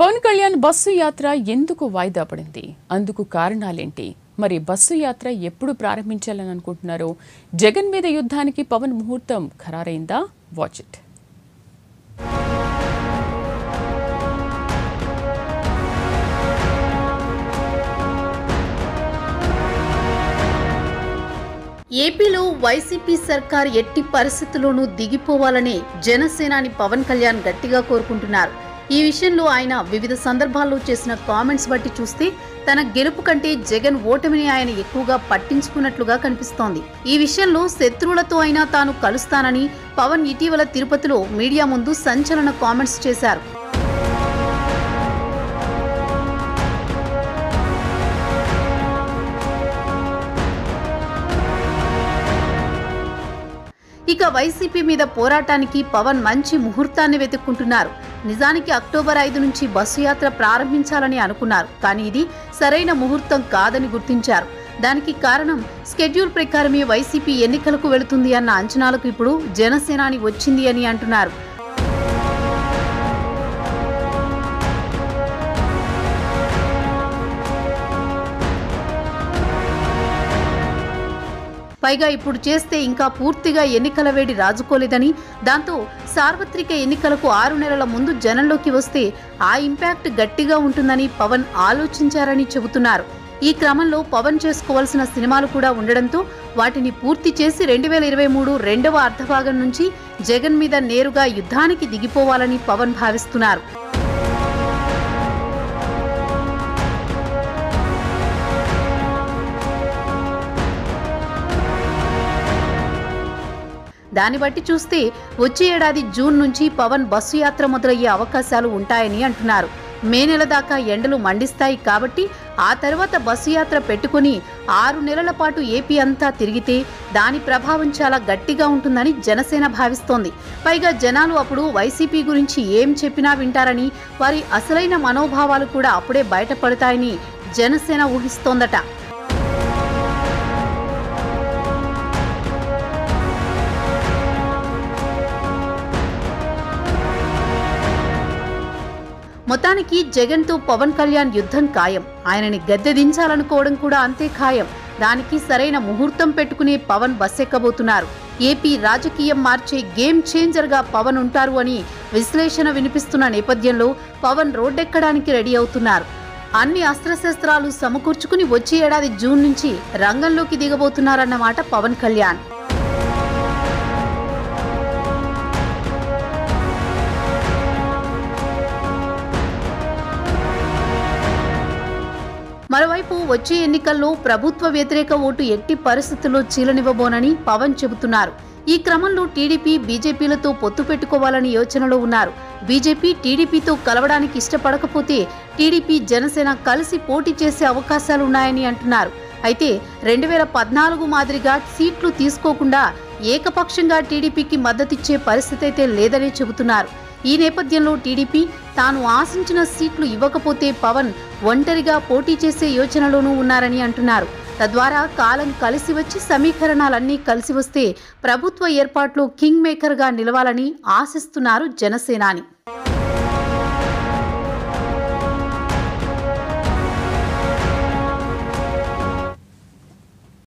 Pawan Kalyan bus యాత్ర ఎందుకు వాయిదా పడింది అందుకు కారణాలేంటి మరి బస్సు యాత్ర ఎప్పుడు ప్రారంభించాలని అనుకుంటున్నారు జగన్ మీద యుద్ధానికి పవన్ ముహూర్తం ఖరారైందా వాచ్ ఇట్ ఏపీలో వైసీపీ సర్కార్ ఎట్టి పరిస్థితుల్లోనూ దిగిపోవాలని జనసేనాని పవన్ కళ్యాణ్ గట్టిగా కోరుకుంటున్నారు ఈ విషయంలో ఆయన వివిధ సందర్భాల్లో చేసిన కామెంట్స్ బట్టి చూస్తే తన గెలుపు కంటే జగన్ ఓటమిని ఆయన ఎక్కువగా పట్టించుకున్నట్లుగా కనిపిస్తోంది ఈ విషయంలో శత్రువులతో అయినా తాను కలుస్తానని పవన్ ఇటీవల తిరుపతిలో మీడియా ముందు సంచలన కామెంట్స్ చేశారు ఇక వైసీపీ మీద పోరాటానికి పవన్ మంచి ముహూర్తాన్ని వెతుక్కుంటున్నారు నిజానికి అక్టోబర్ ఐదు నుంచి బస్సు యాత్ర ప్రారంభించాలని అనుకున్నారు కానీ ఇది సరైన ముహూర్తం కాదని గుర్తించారు దానికి కారణం స్కెడ్యూల్ ప్రకారమే వైసీపీ ఎన్నికలకు వెళుతుంది అన్న అంచనాలకు ఇప్పుడు జనసేనాని వచ్చింది అని అంటున్నారు పైగా ఇప్పుడు చేస్తే ఇంకా పూర్తిగా ఎన్నికల వేడి రాజుకోలేదని దాంతో సార్వత్రిక ఎన్నికలకు ఆరు నెలల ముందు జనంలోకి వస్తే ఆ ఇంపాక్ట్ గట్టిగా ఉంటుందని పవన్ ఆలోచించారని చెబుతున్నారు ఈ క్రమంలో పవన్ చేసుకోవాల్సిన సినిమాలు కూడా ఉండడంతో వాటిని పూర్తి చేసి రెండు వేల ఇరవై మూడు రెండవ అర్ధభాగం నుంచి జగన్ మీద నేరుగా యుద్ధానికి దిగిపోవాలని పవన్ భావిస్తున్నారు దాన్ని బట్టి చూస్తే వచ్చే ఏడాది జూన్ నుంచి పవన్ బస్సు యాత్ర మొదలయ్యే అవకాశాలు ఉంటాయని అంటున్నారు మే నెల దాకా ఎండలు మండిస్తాయి కాబట్టి ఆ తర్వాత బస్సు యాత్ర పెట్టుకుని ఆరు నెలల పాటు ఏపీ అంతా తిరిగితే దాని ప్రభావం చాలా గట్టిగా ఉంటుందని జనసేన భావిస్తోంది పైగా జనాలు అప్పుడు వైసీపీ గురించి ఏం చెప్పినా వింటారని వారి అసలైన మనోభావాలు కూడా అప్పుడే బయటపడతాయని జనసేన ఊహిస్తోందట మొత్తానికి జగన్తో పవన్ కళ్యాణ్ యుద్ధం ఖాయం ఆయనని గద్దె దించాలనుకోవడం కూడా అంతే ఖాయం దానికి సరైన ముహూర్తం పెట్టుకునే పవన్ బస్సెక్కబోతున్నారు ఏపీ రాజకీయం మార్చే గేమ్ చేంజర్ గా పవన్ ఉంటారు అని విశ్లేషణ వినిపిస్తున్న నేపథ్యంలో పవన్ రోడ్డెక్కడానికి రెడీ అవుతున్నారు అన్ని అస్త్రశస్త్రాలు సమకూర్చుకుని వచ్చే ఏడాది జూన్ నుంచి రంగంలోకి దిగబోతున్నారన్నమాట పవన్ కళ్యాణ్ మరోవైపు వచ్చే ఎన్నికల్లో ప్రభుత్వ వ్యతిరేక ఓటు ఎట్టి పరిస్థితుల్లో చీలనివ్వబోనని పవన్ చెబుతున్నారు ఈ క్రమంలో టీడీపీ బీజేపీలతో పొత్తు పెట్టుకోవాలని యోచనలో ఉన్నారు బీజేపీ టీడీపీతో కలవడానికి ఇష్టపడకపోతే టీడీపీ జనసేన కలిసి పోటీ చేసే అవకాశాలున్నాయని అంటున్నారు అయితే రెండు వేల పద్నాలుగు మాదిరిగా సీట్లు తీసుకోకుండా ఏకపక్షంగా టీడీపీకి మద్దతిచ్చే పరిస్థితి అయితే లేదని చెబుతున్నారు ఈ నేపథ్యంలో టీడీపీ తాను ఆశించిన సీట్లు ఇవ్వకపోతే పవన్ ఒంటరిగా పోటీ చేసే యోచనలోనూ ఉన్నారని అంటున్నారు తద్వారా కాలం కలిసి వచ్చి సమీకరణాలన్నీ కలిసి వస్తే ప్రభుత్వ ఏర్పాట్లో కింగ్ మేకర్గా నిలవాలని ఆశిస్తున్నారు జనసేనాని